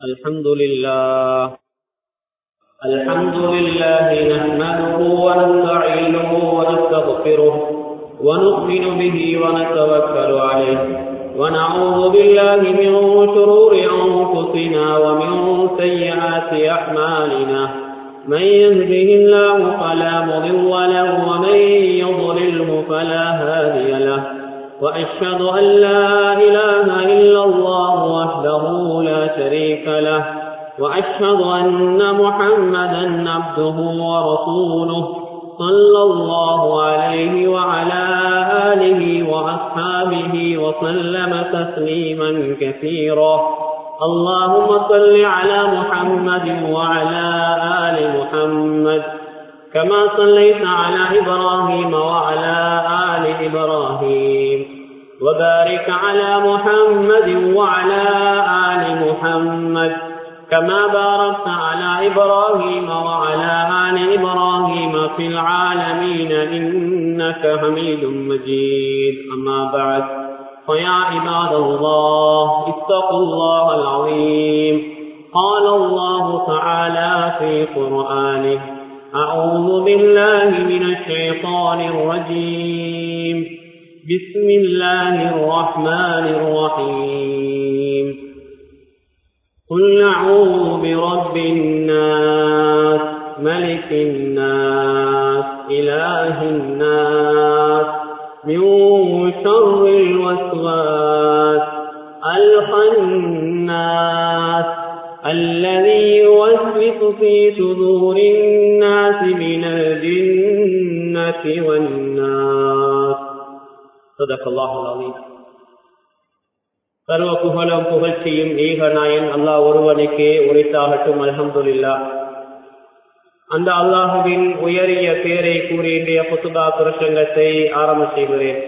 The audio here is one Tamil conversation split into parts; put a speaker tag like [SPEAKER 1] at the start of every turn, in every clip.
[SPEAKER 1] الحمد لله الحمد لله نحمده ونستعينه ونستغفره ونؤمن به ونتوكل عليه ونعوذ بالله من شرور أنفسنا ومن سيئات أعمالنا من يهده الله فلا مضل له ومن يضلله فلا هادي له وأشهد أن لا إله إلا الله وحده لا شريك له وأشهد أن محمدا عبده ورسوله صلى الله عليه وعلى آله وأصحابه وسلم تسليما كثيرا اللهم صل على محمد وعلى آل محمد كما صليت على إبراهيم وعلى آل إبراهيم وبارك على محمد وعلى آل محمد كما باركت على إبراهيم وعلى آل إبراهيم في العالمين إنك حميد مجيد أما بعد فيا عباد الله اتقوا الله العظيم قال الله تعالى في قرآنه أعوذ بالله من الشيطان الرجيم بسم الله الرحمن الرحيم قل نعوذ برب الناس ملك الناس إله الناس من شر الوسواس الخناس الذي يوسوس في صدور الناس من الجنة والناس صدق الله العظيم சர்வ புகழும் புகழ்ச்சியும் ஏகநாயன் அல்லாஹ் ஒருவனுக்கே உரைத்தாகட்டும் அலமதுல்லா அந்த அல்லாஹுவின் உயரிய பேரை கூறி இன்றைய புத்துபா புருஷங்கத்தை ஆரம்ப செய்கிறேன்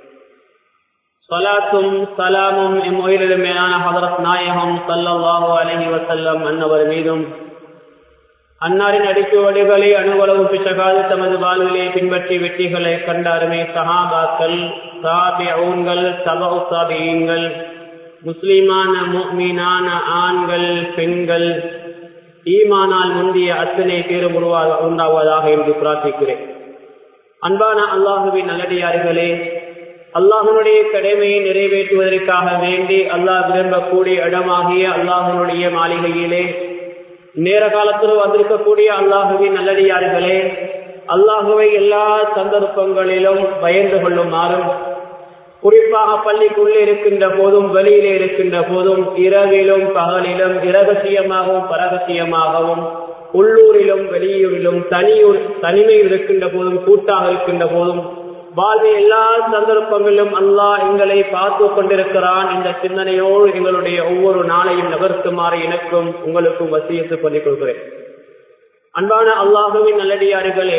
[SPEAKER 1] சலாத்தும் சலாமும் எம் உயிரிழமையான ஹதரத் நாயகம் சல்லல்லாஹு அலஹி வசல்லம் அன்னவர் மீதும் அன்னாரின் அடிச்சுவடுகளை அணுவளவு பிச்சகாது தமது வாழ்விலே பின்பற்றி வெற்றிகளை கண்டாருமே சஹாபாக்கள் சாபியூன்கள் சபவு சாபியங்கள் முஸ்லிமான மீனான ஆண்கள் பெண்கள் ஈமானால் முந்திய அத்தனை பேரும் உருவாக உண்டாவதாக என்று பிரார்த்திக்கிறேன் அன்பான அல்லாஹுவின் நல்லடியார்களே அல்லாஹனுடைய கடமையை நிறைவேற்றுவதற்காக வேண்டி அல்லாஹ் விரும்பக்கூடிய இடமாகிய அல்லாஹனுடைய மாளிகையிலே நேர காலத்தில் வந்திருக்கக்கூடிய அல்லாஹுவின் நல்லடியார்களே அல்லாஹுவை எல்லா சந்தர்ப்பங்களிலும் பயந்து கொள்ளுமாறும் குறிப்பாக பள்ளிக்குள்ளே இருக்கின்ற போதும் வெளியிலே இருக்கின்ற போதும் இரவிலும் பகலிலும் இரகசியமாகவும் பரகசியமாகவும் உள்ளூரிலும் வெளியூரிலும் தனியூர் தனிமையில் இருக்கின்ற போதும் கூட்டாக இருக்கின்ற போதும் வாழ்வை எல்லா சந்தர்ப்பங்களிலும் அல்லாஹ் எங்களை பார்த்து கொண்டிருக்கிறான் இந்த சிந்தனையோடு எங்களுடைய ஒவ்வொரு நாளையும் நகர்த்துமாறு எனக்கும் உங்களுக்கும் வசியத்து பண்ணிக் கொள்கிறேன் அன்பான அல்லாஹுவின் நல்லடியார்களே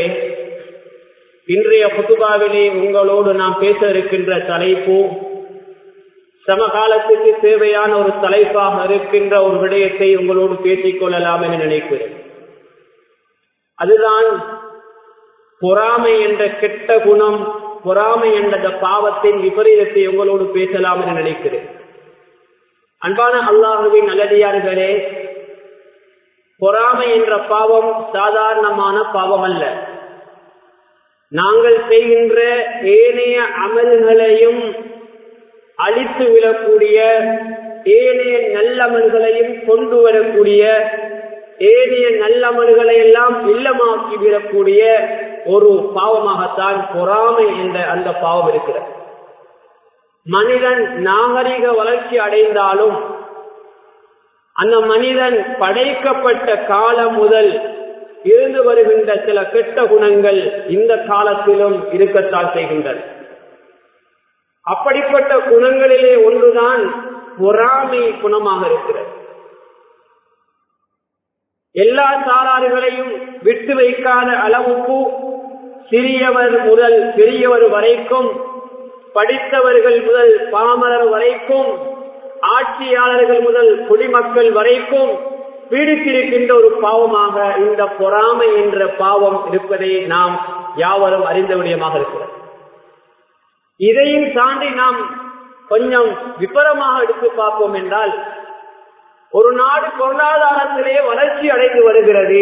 [SPEAKER 1] இன்றைய புத்துபாவிலே உங்களோடு நாம் பேச இருக்கின்ற தலைப்பு சமகாலத்துக்கு தேவையான ஒரு தலைப்பாக இருக்கின்ற ஒரு விடயத்தை உங்களோடு பேசிக் கொள்ளலாம் என நினைக்கிறேன் அதுதான் பொறாமை என்ற கெட்ட குணம் பொறாமை என்ற பாவத்தின் விபரீதத்தை உங்களோடு பேசலாம் என நினைக்கிறேன் அன்பான அல்லாஹுவின் நல்லடியார்களே பொறாமை என்ற பாவம் சாதாரணமான பாவம் அல்ல நாங்கள் செய்கின்ற ஏனைய அமல்களையும் அழித்து விடக்கூடிய ஏனைய நல்லமல்களையும் கொண்டு வரக்கூடிய ஏனைய நல்லமல்களை எல்லாம் இல்லமாக்கி விடக்கூடிய ஒரு பாவமாகத்தான் பொறாமை என்ற அந்த பாவம் இருக்கிறது மனிதன் நாகரிக வளர்ச்சி அடைந்தாலும் அந்த மனிதன் படைக்கப்பட்ட காலம் முதல் இருந்து வருகின்ற சில கெட்ட குணங்கள் இந்த காலத்திலும் இருக்கத்தான் செய்கின்றன அப்படிப்பட்ட குணங்களிலே ஒன்றுதான் பொறாமை குணமாக இருக்கிறது எல்லா சாராறுகளையும் விட்டு வைக்காத அளவுக்கு சிறியவர் முதல் பெரியவர் வரைக்கும் படித்தவர்கள் முதல் பாமரர் வரைக்கும் ஆட்சியாளர்கள் முதல் குடிமக்கள் வரைக்கும் பீடித்திருக்கின்ற ஒரு பாவமாக இந்த பொறாமை என்ற பாவம் இருப்பதை நாம் யாவரும் அறிந்த விடயமாக இருக்கிறது இதையும் தாண்டி நாம் கொஞ்சம் விபரமாக எடுத்து பார்ப்போம் என்றால் ஒரு நாடு பொருளாதாரத்திலே வளர்ச்சி அடைந்து வருகிறது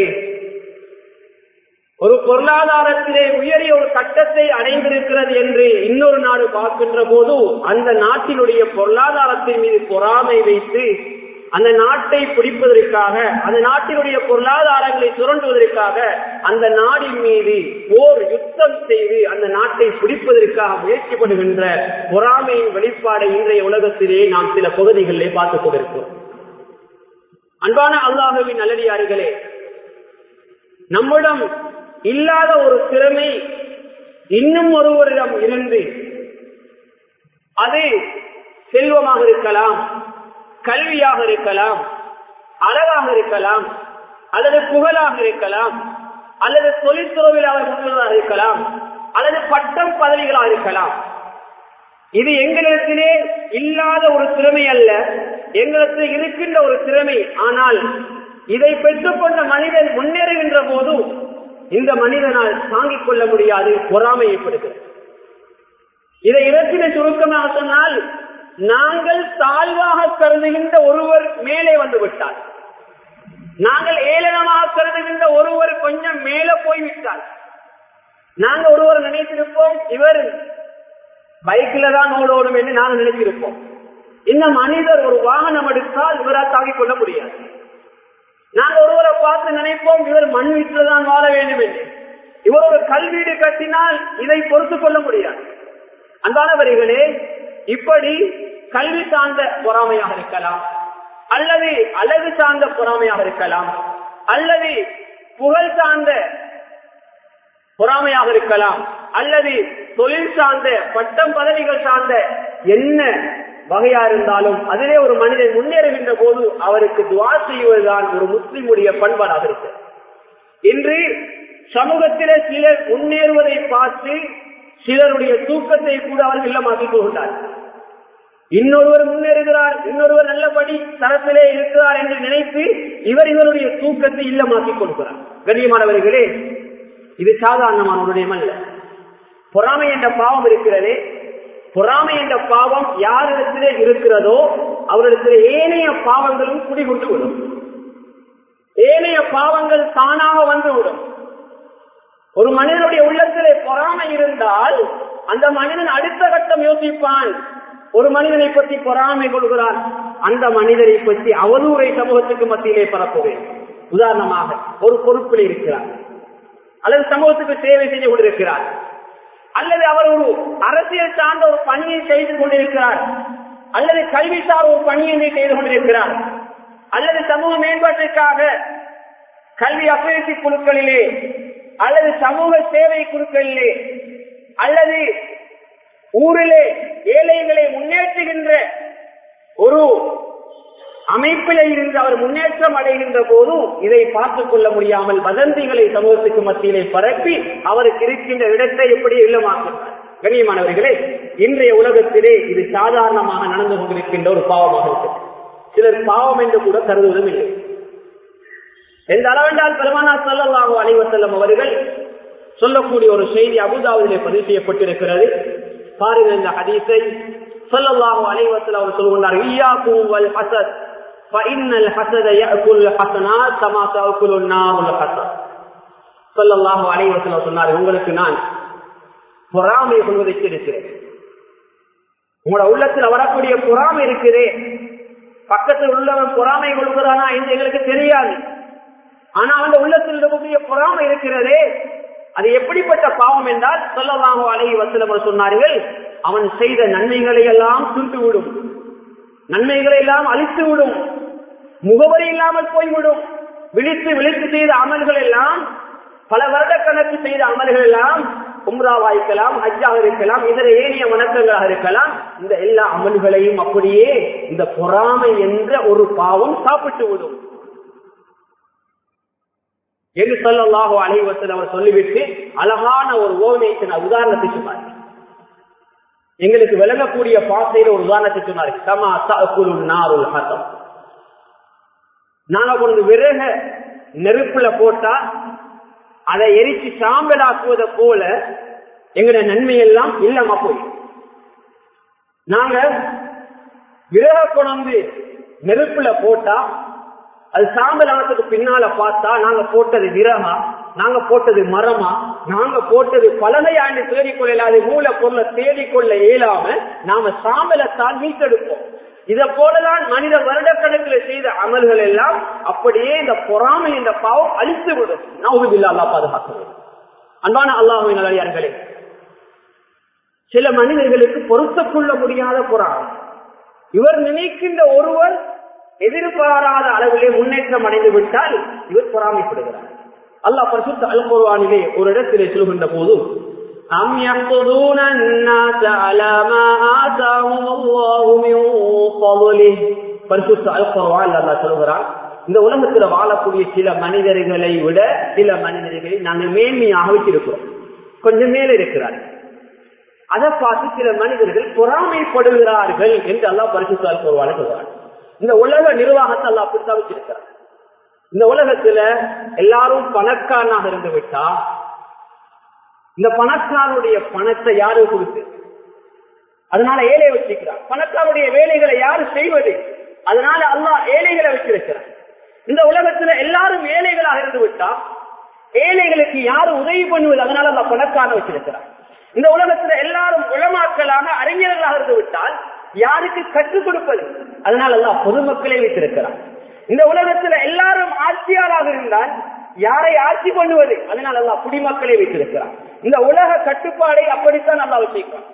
[SPEAKER 1] ஒரு பொருளாதாரத்திலே உயரிய ஒரு கட்டத்தை அடைந்திருக்கிறது என்று இன்னொரு நாடு பார்க்கின்ற போது அந்த நாட்டினுடைய பொருளாதாரத்தின் மீது பொறாமை வைத்து அந்த நாட்டை பிடிப்பதற்காக அந்த நாட்டினுடைய பொருளாதாரங்களை சுரண்டுவதற்காக அந்த நாடின் மீது போர் யுத்தம் செய்து அந்த நாட்டை பிடிப்பதற்காக முயற்சிப்படுகின்ற பொறாமையின் வெளிப்பாடை இன்றைய உலகத்திலே நாம் சில பகுதிகளிலே பார்த்துக் கொண்டிருக்கிறோம் அன்பான அல்லாஹுவின் நல்லடியார்களே நம்மிடம் இல்லாத ஒரு திறமை இன்னும் ஒருவரிடம் இருந்து அது செல்வமாக இருக்கலாம் கல்வியாக இருக்கலாம் அழகாக இருக்கலாம் அல்லது புகழாக இருக்கலாம் அல்லது தொழில்துறவில் அவர் முன்னுள்ளதாக இருக்கலாம் அல்லது பட்டம் பதவிகளாக இருக்கலாம் இது எங்களிடத்திலே இல்லாத ஒரு திறமை அல்ல எங்களுக்கு இருக்கின்ற ஒரு திறமை ஆனால் இதை பெற்றுக்கொண்ட மனிதன் முன்னேறுகின்ற போது இந்த மனிதனால் தாங்கிக் கொள்ள முடியாது பொறாமை ஏற்படுகிறது இதை இடத்திலே சுருக்கமாக சொன்னால் நாங்கள் தாழ்வாக கருதுகின்ற ஒருவர் மேலே வந்து விட்டார் நாங்கள் ஏளனமாக கருதுகின்ற ஒருவர் கொஞ்சம் மேலே போய்விட்டார் நாங்கள் ஒருவர் நினைத்திருப்போம் இவர் பைக்ல தான் ஓடோடும் என்று நாங்கள் நினைத்திருப்போம் இந்த மனிதர் ஒரு வாகனம் எடுத்தால் இவரால் தாங்கிக் கொள்ள முடியாது நாங்கள் ஒருவரை பார்த்து நினைப்போம் இவர் மண் வீட்டில் தான் வாழ வேண்டும் என்று இவர் ஒரு கல்வீடு கட்டினால் இதை பொறுத்துக் கொள்ள முடியாது அன்பானவர்களே இப்படி கல்வி சார்ந்த பொறாமையாக இருக்கலாம் அல்லது அழகு சார்ந்த பொறாமையாக இருக்கலாம் அல்லது புகழ் சார்ந்த பொறாமையாக இருக்கலாம் அல்லது தொழில் சார்ந்த பட்டம் பதவிகள் சார்ந்த என்ன வகையா இருந்தாலும் அதிலே ஒரு மனிதன் முன்னேறுகின்ற போது அவருக்கு துவா செய்வதுதான் ஒரு முஸ்லிமுடைய பண்பாடாக இருக்கு இன்று சமூகத்திலே சிலர் முன்னேறுவதை பார்த்து சிலருடைய தூக்கத்தை கூட அவர்கள் இல்லமாக்கிக் கொள்கிறார்கள் இன்னொருவர் முன்னேறுகிறார் இன்னொருவர் நல்லபடி தரத்திலே இருக்கிறார் என்று நினைத்து இவர் இவருடைய தூக்கத்தை இல்லமாக்கிக் கொடுக்கிறார் கண்ணியமானவர்களே இது சாதாரணமான ஒரு நியமம் அல்ல பொறாமை என்ற பாவம் இருக்கிறதே பொறாமை என்ற பாவம் யாரிடத்திலே இருக்கிறதோ அவரிடத்திலே ஏனைய பாவங்களும் குடிகொண்டு விடும் ஏனைய பாவங்கள் தானாக வந்துவிடும் ஒரு மனிதனுடைய உள்ளத்திலே பொறாமை இருந்தால் அந்த மனிதன் அடுத்த கட்டம் யோசிப்பான் ஒரு மனிதனை பற்றி பொறாமை கொள்கிறான் அந்த மனிதனை பற்றி அவதூரை சமூகத்துக்கு மத்தியிலே பரப்புவேன் உதாரணமாக ஒரு பொறுப்பில் இருக்கிறார் அல்லது சமூகத்துக்கு சேவை செய்து கொண்டிருக்கிறார் அல்லது அவர் ஒரு அரசியல் சார்ந்த ஒரு பணியை செய்து கொண்டிருக்கிறார் அல்லது கல்வி சார் ஒரு பணியை செய்து கொண்டிருக்கிறார் அல்லது சமூக மேம்பாட்டிற்காக கல்வி அபிவிருத்தி குழுக்களிலே அல்லது சமூக சேவை குழுக்களிலே அல்லது ஊரிலே ஏழைகளை முன்னேற்றுகின்ற ஒரு அமைப்பிலே இருந்து அவர் முன்னேற்றம் அடைகின்ற போதும் இதை பார்த்துக் கொள்ள முடியாமல் வதந்திகளை சமூகத்துக்கு மத்தியிலே பரப்பி அவருக்கு இருக்கின்ற இடத்தை எப்படி இல்லமாக்குகிறார் கண்ணியமானவர்களே இன்றைய உலகத்திலே இது சாதாரணமாக நடந்து கொண்டிருக்கின்ற ஒரு பாவமாக இருக்கிறது சிலர் பாவம் என்று கூட கருதுவதும் இல்லை எந்த அளவென்றால் பெருமானா சொல்லலாகோ அலைவசல்லம் அவர்கள் சொல்லக்கூடிய ஒரு செய்தி அபுதாபிலே பதிவு செய்யப்பட்டிருக்கிறது பாருங்கள் இந்த ஹதீஸை சொல்லலாகோ அலைவசல் அவர் சொல்லுகிறார் ஈயாக்கும் வல் ஹசத் فإن الحسد يأكل الحسنات كما تأكل النار الحسد சொல்லல்லாஹு அலைவசல்லம் சொன்னார் உங்களுக்கு நான் பொறாமை கொள்வதை இருக்கிறேன் உங்களோட உள்ளத்தில் வரக்கூடிய பொறாமை இருக்கிறே பக்கத்தில் உள்ளவன் பொறாமை கொள்கிறானா என்று எங்களுக்கு தெரியாது ஆனா அந்த உள்ளத்தில் இருக்கக்கூடிய பொறாமை இருக்கிறதே அது எப்படிப்பட்ட பாவம் என்றால் சொல்லலாக அழகி வசலம் சொன்னார்கள் அவன் செய்த நன்மைகளை எல்லாம் துண்டு விடும் நன்மைகளை எல்லாம் அழித்து விடும் முகவரி இல்லாமல் போய்விடும் விழித்து விழித்து செய்த அமல்கள் எல்லாம் பல வருட கணக்கு செய்த அமல்கள் எல்லாம் உம்ராவா இருக்கலாம் ஹஜ்ஜாக இருக்கலாம் இதர ஏனைய வணக்கங்களாக இருக்கலாம் இந்த எல்லா அமல்களையும் அப்படியே இந்த பொறாமை என்ற ஒரு பாவம் சாப்பிட்டு விடும் என்று சொல்லலாகோ அலைவசல் அவர் சொல்லிவிட்டு அழகான ஒரு ஓவியத்தை நான் உதாரணத்தை சொன்னார் எங்களுக்கு விளங்கக்கூடிய பாசையில ஒரு உதாரணத்தை சொன்னார் சமா சகுலு நாருல் ஹசம் நாங்க கொண்டு விறக நெருப்புல போட்டா அதை எரிச்சு சாம்பலாக்குவதை போல எங்களுடைய நன்மை எல்லாம் இல்லாம போய் நாங்க விறக கொண்டு நெருப்புல போட்டா அது சாம்பலானதுக்கு பின்னால பார்த்தா நாங்க போட்டது விரகா நாங்க போட்டது மரமா நாங்க போட்டது பலகையாண்டு தேடிக்கொள்ள அது மூல பொருளை தேடிக்கொள்ள இயலாம நாம சாம்பலத்தான் மீட்டெடுப்போம் இத போலதான் மனித வருடக்கணக்கில் செய்த அமல்கள் எல்லாம் அப்படியே இந்த பொறாமை இந்த பாவம் அழித்து விடும் நவுதுபில்லா அல்லா பாதுகாக்க அன்பான அல்லாஹுவின் நல்லடியார்களே சில மனிதர்களுக்கு பொருத்தக்கொள்ள முடியாத பொறாமை இவர் நினைக்கின்ற ஒருவர் எதிர்பாராத அளவிலே முன்னேற்றம் அடைந்து விட்டால் இவர் பொறாமைப்படுகிறார் அல்லாஹ் பரிசுத்த அல்குர்வானிலே ஒரு இடத்திலே சொல்கின்ற போது அம் يحسدون الناس على ما آتاهم الله من فضله பரிசுத்த அல்குர்வான் அல்லாஹ் சொல்கிறான் இந்த உலகத்துல வாழக்கூடிய சில மனிதர்களை விட சில மனிதர்களை நாங்கள் மேன்மையாக வச்சிருக்கிறோம் கொஞ்சம் மேல இருக்கிறார் அதை பார்த்து சில மனிதர்கள் பொறாமைப்படுகிறார்கள் என்று அல்லாஹ் பரிசுத்த அல்குர்வான சொல்கிறார் இந்த உலக நிர்வாகத்தை அல்ல அப்படித்தான் வச்சிருக்கிறார் இந்த உலகத்துல எல்லாரும் பணக்காரனாக இருந்து விட்டா இந்த பணக்காரனுடைய பணத்தை யாரு கொடுத்து அதனால ஏழை வச்சிருக்கிறார் பணக்காரனுடைய வேலைகளை யாரு செய்வது அதனால அல்லாஹ் ஏழைகளை வச்சிருக்கிறார் இந்த உலகத்துல எல்லாரும் ஏழைகளாக இருந்து விட்டா ஏழைகளுக்கு யாரு உதவி பண்ணுவது அதனால அல்ல பணக்காரன் வச்சிருக்கிறார் இந்த உலகத்துல எல்லாரும் உளமாக்கலாக அறிஞர்களாக இருந்து விட்டால் யாருக்கு கற்றுக் கொடுப்பது அதனால எல்லாம் பொதுமக்களே வைத்திருக்கிறார் இந்த உலகத்துல எல்லாரும் ஆட்சியாளராக இருந்தால் யாரை ஆட்சி பண்ணுவது அதனால எல்லாம் குடிமக்களே வைத்திருக்கிறார் இந்த உலக கட்டுப்பாடை அப்படித்தான் நல்லா வச்சிருக்கான்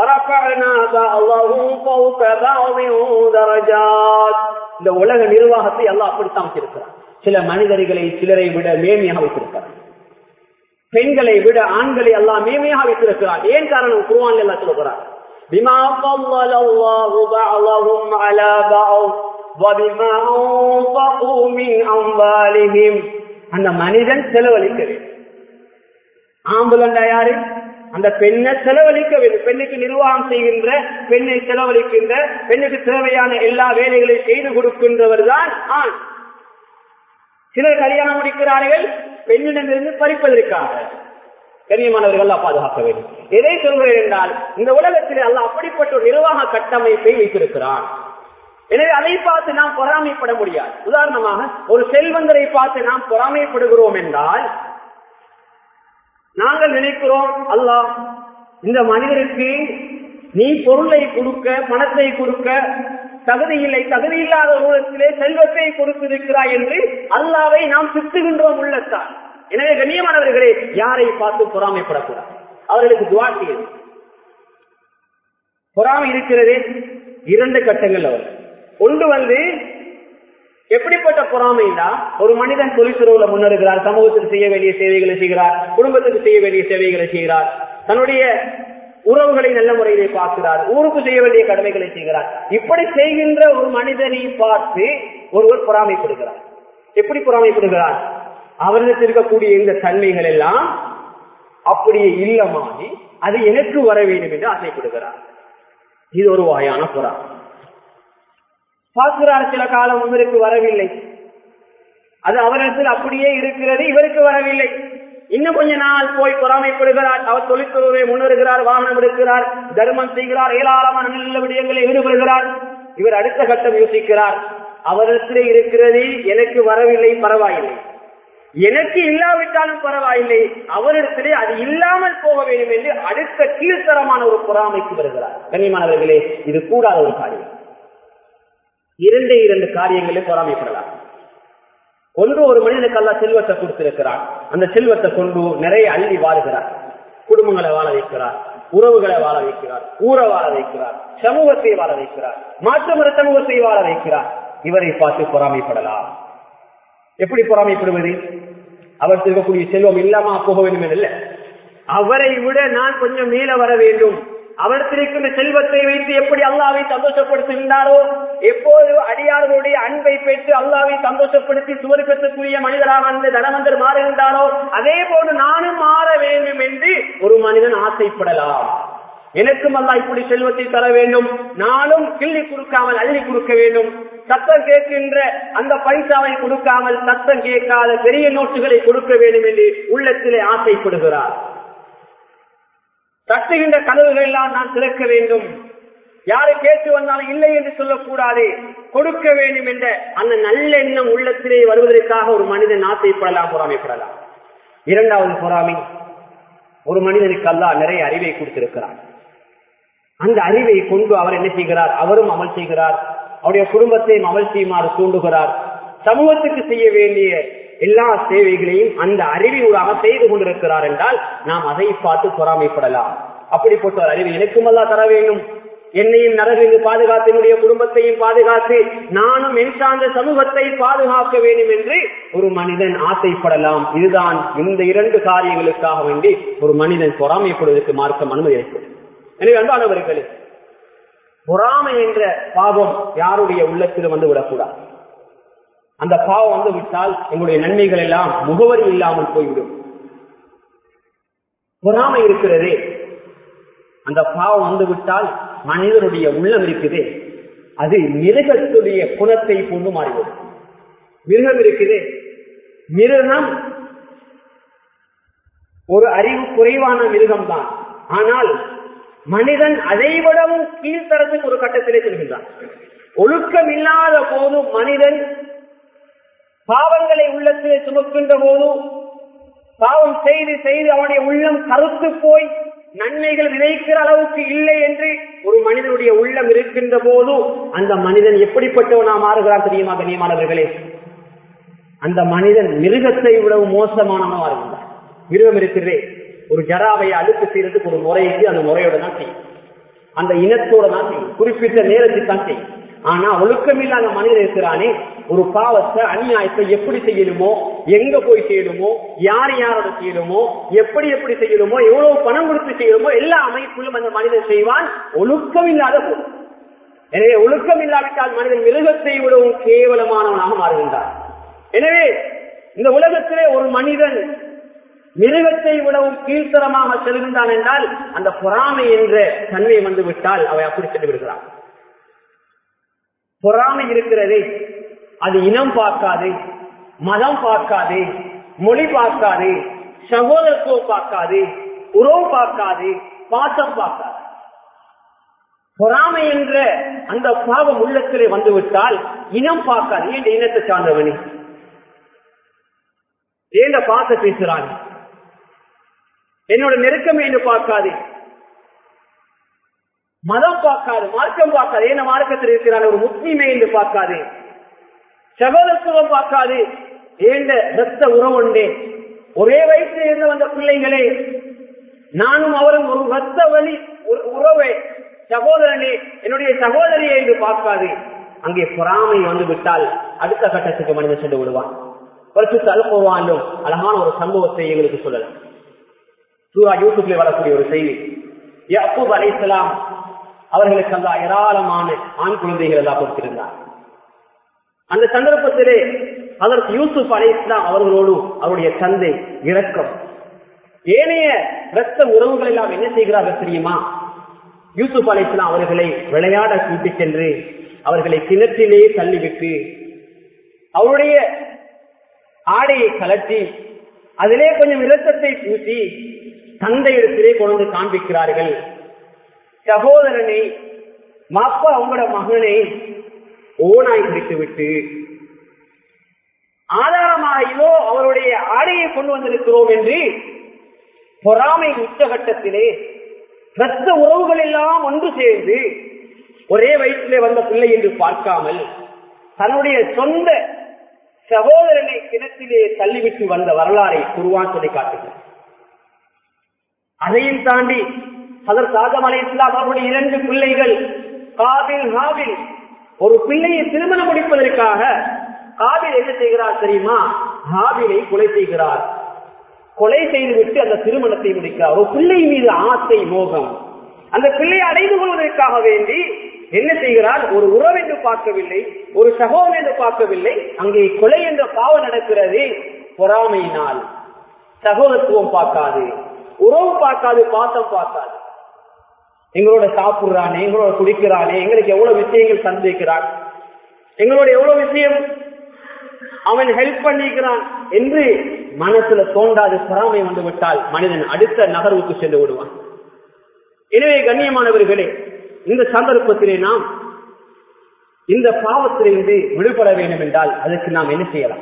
[SPEAKER 1] இந்த உலக நிர்வாகத்தை எல்லாம் அப்படித்தான் வச்சிருக்கிறார் சில மனிதர்களை சிலரை விட மேன்மையாக வைத்திருக்கிறார் பெண்களை விட ஆண்களை எல்லாம் மேன்மையாக வைத்திருக்கிறார் ஏன் காரணம் குருவான் எல்லாம் சொல்லுகிறார் بما فضل الله بعضهم على بعض وبما أنفقوا من أموالهم அந்த மனிதன் செலவழிக்க வேண்டும் ஆம்புலண்டா யாரு அந்த பெண்ணை செலவழிக்க வேண்டும் பெண்ணுக்கு நிர்வாகம் செய்கின்ற பெண்ணை செலவழிக்கின்ற பெண்ணுக்கு தேவையான எல்லா வேலைகளையும் செய்து கொடுக்கின்றவர் தான் ஆண் சிலர் கல்யாணம் முடிக்கிறார்கள் பெண்ணிடமிருந்து பறிப்பதற்காக கண்ணியமானவர்கள் பாதுகாக்க வேண்டும் எதை சொல்கிறேன் என்றால் இந்த உலகத்தில் அல்ல அப்படிப்பட்ட ஒரு நிர்வாக கட்டமைப்பை வைத்திருக்கிறான் எனவே அதை பார்த்து நாம் பொறாமைப்பட முடியாது உதாரணமாக ஒரு செல்வந்தரை பார்த்து நாம் பொறாமைப்படுகிறோம் என்றால் நாங்கள் நினைக்கிறோம் அல்லாஹ் இந்த மனிதருக்கு நீ பொருளை கொடுக்க பணத்தை கொடுக்க தகுதி இல்லை தகுதி இல்லாத உலகத்திலே செல்வத்தை கொடுத்திருக்கிறாய் என்று அல்லாவை நாம் திட்டுகின்றோம் உள்ளத்தான் எனவே கண்ணியமானவர்களே யாரை பார்த்து பொறாமைப்படக்கூடாது அவர்களுக்கு துவா செய்யும் பொறாமை இருக்கிறது இரண்டு கட்டங்கள் அவர் ஒன்று வந்து எப்படிப்பட்ட பொறாமைனா ஒரு மனிதன் தொழிற்துறவுல முன்னேறுகிறார் சமூகத்துக்கு செய்ய வேண்டிய சேவைகளை செய்கிறார் குடும்பத்துக்கு செய்ய வேண்டிய சேவைகளை செய்கிறார் தன்னுடைய உறவுகளை நல்ல முறையிலே பார்க்கிறார் ஊருக்கு செய்ய வேண்டிய கடமைகளை செய்கிறார் இப்படி செய்கின்ற ஒரு மனிதனை பார்த்து ஒருவர் பொறாமைப்படுகிறார் எப்படி பொறாமைப்படுகிறார் அவர்களுக்கு இருக்கக்கூடிய இந்த தன்மைகள் எல்லாம் அப்படியே இல்லமாகி அது எனக்கு வர வேண்டும் என்று ஆசைப்படுகிறார் இது ஒரு வகையான பொறாமை பார்க்கிறார் சில காலம் இவருக்கு வரவில்லை அது அவரிடத்தில் அப்படியே இருக்கிறது இவருக்கு வரவில்லை இன்னும் கொஞ்ச நாள் போய் பொறாமைப்படுகிறார் அவர் தொழிற்துறையை முன்னேறுகிறார் வாகனம் எடுக்கிறார் தர்மம் செய்கிறார் ஏராளமான நல்ல விடயங்களை ஈடுபடுகிறார் இவர் அடுத்த கட்டம் யோசிக்கிறார் அவரிடத்திலே இருக்கிறது எனக்கு வரவில்லை பரவாயில்லை எனக்கு இல்லாவிட்டாலும் பரவாயில்லை அவரிடத்திலே அது இல்லாமல் போக வேண்டும் என்று அடுத்த கீழ்த்தரமான ஒரு பொறாமைக்கு வருகிறார் கண்ணியமானவர்களே இது கூடாத ஒரு காரியம் இரண்டு இரண்டு காரியங்களே பொறாமைப்படலாம் ஒன்று ஒரு மனிதனுக்கு அல்ல செல்வத்தை கொடுத்திருக்கிறார் அந்த செல்வத்தை கொண்டு நிறைய அள்ளி வாழுகிறார் குடும்பங்களை வாழ வைக்கிறார் உறவுகளை வாழ வைக்கிறார் ஊரை வாழ வைக்கிறார் சமூகத்தை வாழ வைக்கிறார் மாற்று மத சமூகத்தை வாழ வைக்கிறார் இவரை பார்த்து பொறாமைப்படலாம் எப்படி பொறாமைப்படுவது அவர் இருக்கக்கூடிய செல்வம் இல்லாம போக வேண்டும் இல்லை அவரை விட நான் கொஞ்சம் மேல வர வேண்டும் அவர்த்திருக்கின்ற செல்வத்தை வைத்து எப்படி அல்லாவை சந்தோஷப்படுத்துகின்றாரோ எப்போது அடியார்களுடைய அன்பை பெற்று அல்லாவை சந்தோஷப்படுத்தி சுவர்க்கத்துக்குரிய மனிதராக அந்த தனவந்தர் மாறுகின்றாரோ அதே போன்று நானும் மாற வேண்டும் என்று ஒரு மனிதன் ஆசைப்படலாம் எனக்கும் அல்லா இப்படி செல்வத்தை தர வேண்டும் நானும் கிள்ளி கொடுக்காமல் அள்ளி கொடுக்க வேண்டும் சத்தம் கேட்கின்ற அந்த பைசாவை கொடுக்காமல் சத்தம் கேட்காத பெரிய நோட்டுகளை கொடுக்க வேண்டும் என்று உள்ளத்திலே ஆசைப்படுகிறார் தட்டுகின்ற கதவுகள் எல்லாம் நான் திறக்க வேண்டும் யாரு கேட்டு வந்தாலும் இல்லை என்று சொல்லக்கூடாது கொடுக்க வேண்டும் என்ற அந்த நல்ல எண்ணம் உள்ளத்திலே வருவதற்காக ஒரு மனிதன் ஆசைப்படலாம் பொறாமைப்படலாம் இரண்டாவது பொறாமை ஒரு மனிதனுக்கு அல்லா நிறைய அறிவை கொடுத்திருக்கிறார் அந்த அறிவை கொண்டு அவர் என்ன செய்கிறார் அவரும் அமல் செய்கிறார் அவருடைய குடும்பத்தையும் அமல் செய்யுமாறு தூண்டுகிறார் சமூகத்துக்கு செய்ய வேண்டிய எல்லா சேவைகளையும் அந்த அறிவினூடாக செய்து கொண்டிருக்கிறார் என்றால் நாம் அதை பார்த்து பொறாமைப்படலாம் அப்படிப்பட்ட ஒரு அறிவு எனக்கும் அல்லா தர வேண்டும் என்னையும் நரகிருந்து பாதுகாத்து என்னுடைய குடும்பத்தையும் பாதுகாத்து நானும் என் சார்ந்த சமூகத்தை பாதுகாக்க வேண்டும் என்று ஒரு மனிதன் ஆசைப்படலாம் இதுதான் இந்த இரண்டு காரியங்களுக்காக வேண்டி ஒரு மனிதன் பொறாமைப்படுவதற்கு மார்க்கம் அனுமதி அளிக்கிறது எனவே அன்பானவர்களே பொறாமை என்ற பாவம் யாருடைய உள்ளத்திலும் வந்து விடக்கூடாது அந்த பாவம் வந்து விட்டால் எங்களுடைய நன்மைகள் எல்லாம் முகவரி இல்லாமல் போய்விடும் பொறாமை இருக்கிறதே அந்த பாவம் வந்து விட்டால் மனிதனுடைய உள்ளம் இருக்குது அது மிருகத்துடைய குணத்தை கொண்டு மாறிவிடும் மிருகம் இருக்குது மிருகம் ஒரு அறிவு குறைவான மிருகம் தான் ஆனால் மனிதன் அதை விடவும் கீழ்த்தரத்துக்கு ஒரு கட்டத்திலே செல்கின்றான் ஒழுக்கம் இல்லாத போது மனிதன் பாவங்களை உள்ளத்திலே சுமக்கின்ற போது பாவம் செய்து செய்து அவனுடைய உள்ளம் கருத்து போய் நன்மைகள் நினைக்கிற அளவுக்கு இல்லை என்று ஒரு மனிதனுடைய உள்ளம் இருக்கின்ற போது அந்த மனிதன் எப்படிப்பட்டவனா மாறுகிறான் தெரியுமா கண்ணியமானவர்களே அந்த மனிதன் மிருகத்தை விடவும் மோசமானவனா மாறுகின்றான் மிருகம் இருக்கிறதே ஒரு ஜராவை அழுக்கு செய்யறதுக்கு ஒரு முறைக்கு அந்த முறையோட தான் செய்யும் அந்த இனத்தோட தான் செய்யும் குறிப்பிட்ட நேரத்தில் தான் செய்யும் ஆனா ஒழுக்கமில்லாத மனிதன் இருக்கிறானே ஒரு பாவத்தை அநியாயத்தை எப்படி செய்யணுமோ எங்க போய் செய்யணுமோ யார் யாரோட செய்யணுமோ எப்படி எப்படி செய்யணுமோ எவ்வளவு பணம் கொடுத்து செய்யணுமோ எல்லா அமைப்பிலும் அந்த மனிதன் செய்வான் ஒழுக்கம் இல்லாத போது எனவே ஒழுக்கம் இல்லாவிட்டால் மனிதன் மிருகத்தை விடவும் கேவலமானவனாக மாறுகின்றான் எனவே இந்த உலகத்திலே ஒரு மனிதன் மிருகத்தை விடவும் கீழ்த்தரமாக செல்கின்றான் என்றால் அந்த பொறாமை என்ற தன்மை வந்து விட்டால் அவை அப்படி சென்று விடுகிறான் பொறாமை இருக்கிறதே அது இனம் பார்க்காது மதம் பார்க்காது மொழி பார்க்காது சகோதரத்துவம் பார்க்காது உறவு பார்க்காது பாசம் பார்க்காது பொறாமை என்ற அந்த பாவம் உள்ளத்திலே வந்துவிட்டால் இனம் பார்க்காது ஏன் இனத்தை சார்ந்தவனி ஏண்ட பாச பேசுறாங்க என்னோட நெருக்கம் என்று பார்க்காது மதம் பார்க்காது மார்க்கம் பார்க்காது என்ன மார்க்கத்தில் இருக்கிறான் ஒரு முஸ்லீமை என்று பார்க்காது சகோதரத்துவம் பார்க்காது ஏண்ட ரத்த உறவுண்டே ஒரே வயசில் இருந்து வந்த பிள்ளைகளே நானும் அவரும் ஒரு ரத்த வழி உறவை சகோதரனே என்னுடைய சகோதரியை என்று பார்க்காது அங்கே பொறாமை வந்து விட்டால் அடுத்த கட்டத்துக்கு மனிதன் சென்று விடுவான் பரிசுத்த அல்பவாண்டும் அழகான ஒரு சம்பவத்தை எங்களுக்கு சொல்லலாம் சூரா யூசுப்ல வரக்கூடிய ஒரு செய்தி யக்கூப் அலைசலாம் அவர்களுக்கு அந்த ஏராளமான ஆண் குழந்தைகள் எல்லாம் கொடுத்திருந்தார் அந்த சந்தர்ப்பத்திலே அதற்கு யூசுப் அலை இஸ்லாம் அவர்களோடு அவருடைய தந்தை இரக்கம் ஏனைய இரத்த உறவுகள் எல்லாம் என்ன செய்கிறார்கள் தெரியுமா யூசுப் அலை இஸ்லாம் அவர்களை விளையாட கூட்டிச் சென்று அவர்களை கிணற்றிலேயே தள்ளிவிட்டு அவருடைய ஆடையை கலட்டி அதிலே கொஞ்சம் இரத்தத்தை பூசி தந்தையிடத்திலே கொண்டு காண்பிக்கிறார்கள் சகோதரனை மாப்பா அவங்களோட மகனை ஓனாய் பிடித்து விட்டு ஆதாரமாக இதோ அவருடைய ஆடையை கொண்டு வந்திருக்கிறோம் என்று பொறாமை உச்சகட்டத்திலே இரத்த உறவுகள் எல்லாம் ஒன்று சேர்ந்து ஒரே வயிற்றிலே வந்த பிள்ளை என்று பார்க்காமல் தன்னுடைய சொந்த சகோதரனை கிணத்திலே தள்ளிவிட்டு வந்த வரலாறை குருவான் சொல்லி காட்டுகிறார் அதையும் தாண்டி அதற்கு ஆதம் அலை இஸ்லாம் அவருடைய இரண்டு பிள்ளைகள் காபில் ஹாபில் ஒரு பிள்ளையை திருமணம் முடிப்பதற்காக காபில் என்ன செய்கிறார் தெரியுமா ஹாபிலை கொலை செய்கிறார் கொலை செய்துவிட்டு அந்த திருமணத்தை முடிக்கிறார் ஒரு பிள்ளை மீது ஆசை மோகம் அந்த பிள்ளையை அடைந்து கொள்வதற்காக வேண்டி என்ன செய்கிறார் ஒரு உறவு என்று பார்க்கவில்லை ஒரு சகோதரன் என்று பார்க்கவில்லை அங்கே கொலை என்ற பாவம் நடக்கிறது பொறாமையினால் சகோதரத்துவம் பார்க்காது உறவு பார்க்காது பாசம் பார்க்காது எங்களோட சாப்பிடுறானே எங்களோட குடிக்கிறானே எங்களுக்கு எவ்வளவு விஷயங்கள் சந்திக்கிறான் எங்களோட எவ்வளவு விஷயம் அவன் ஹெல்ப் பண்ணிக்கிறான் என்று மனசுல தோண்டாது பொறாமை வந்து விட்டால் மனிதன் அடுத்த நகர்வுக்கு சென்று விடுவான் எனவே கண்ணியமானவர்களே இந்த சந்தர்ப்பத்திலே நாம் இந்த பாவத்திலிருந்து விடுபட வேண்டும் என்றால் அதற்கு நாம் என்ன செய்யலாம்